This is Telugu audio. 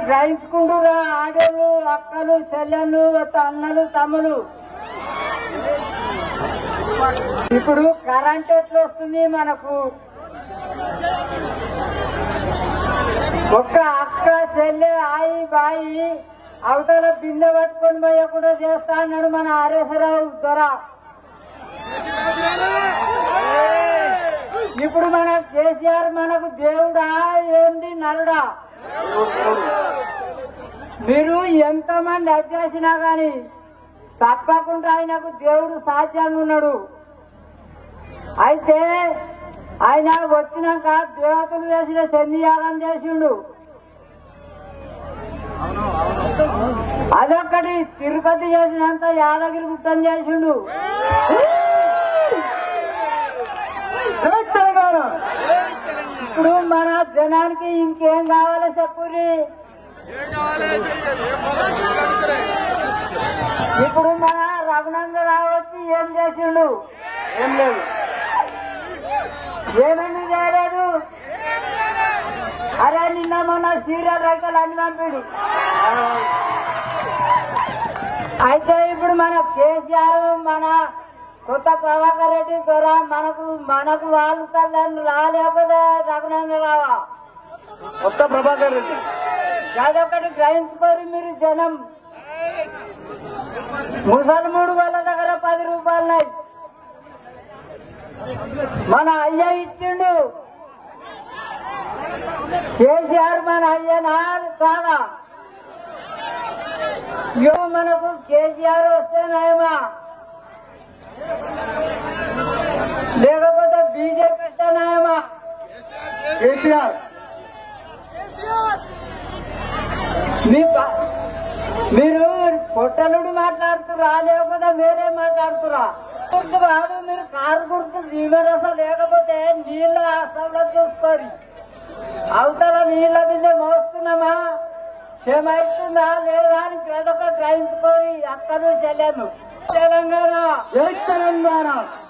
గ్రహించుకుంటురా ఆడోళ్ళు అక్కలు చెల్లెళ్ళు అన్నలు తమ్ములు ఇప్పుడు కరెంట్ ఎట్లా వస్తుంది మనకు ఒక్క అక్క చెల్లె ఆయి బాయి అవతల బిందె పట్టుకొని పోయి కూడా చేస్తా అన్నాడు మన హరేశ్వరరావు దొర ఇప్పుడు మన కేసీఆర్ మనకు దేవుడా ఏంది నరుడా మీరు ఎంతమంది అడ్చేసినా గాని తప్పకుండా ఆయనకు దేవుడు సాధ్యంగా ఉన్నాడు అయితే ఆయన వచ్చినాక దేవతలు చేసిన చండీయాగం చేసిండు అదొక్కటి తిరుపతి చేసినంత యాదగిరి గుట్టం చేసిండు జై తెలంగాణ. ఇప్పుడు మన జనానికి ఇంకేం కావాలో చెప్పుర్రి ఇప్పుడు మన రఘునందరావు వచ్చి ఏం చేసిండు ఏం లేదు ఏమేమి చేయలేదు అరే నిన్న మొన్న సీరియల్ రైతులు అన్ని పంపిడు అయితే ఇప్పుడు మన కేసీఆర్ మన కొత్త ప్రభాకర్ రెడ్డి ద్వారా మనకు మనకు వాళ్ళు తల్లి రాలేకపోతే రఘునందరావా కొత్త ప్రభాకర్ రెడ్డి అదొకటి గ్రహించుకోరు మీరు జనం ముసలిమూడు వాళ్ళ దగ్గర పది రూపాయలున్నాయి మన అయ్య ఇచ్చిండు కేసీఆర్ మన అయ్యనా కాదా ఇగో మనకు కేసీఆర్ వస్తేనేమా లేకపోతే బీజేపీ వస్తేనేమా కేసీఆర్ మీ ప- మీరు పొట్టలుడు మాట్లాడుతురా లేకపోతే వేరే మాట్లాడుతురా గుర్తు కాదు మీరు కారు గుర్తు జీవరస లేకపోతే నీళ్ళ అసలు చూసుకోరు అవతల నీళ్ళ మీద మోస్తున్నామా క్షమైతుందా లేదా అని ప్రతి ఒక్క గ్రహించుకొని అక్కడు చెల్లెను తెలంగాణ జై తెలంగాణ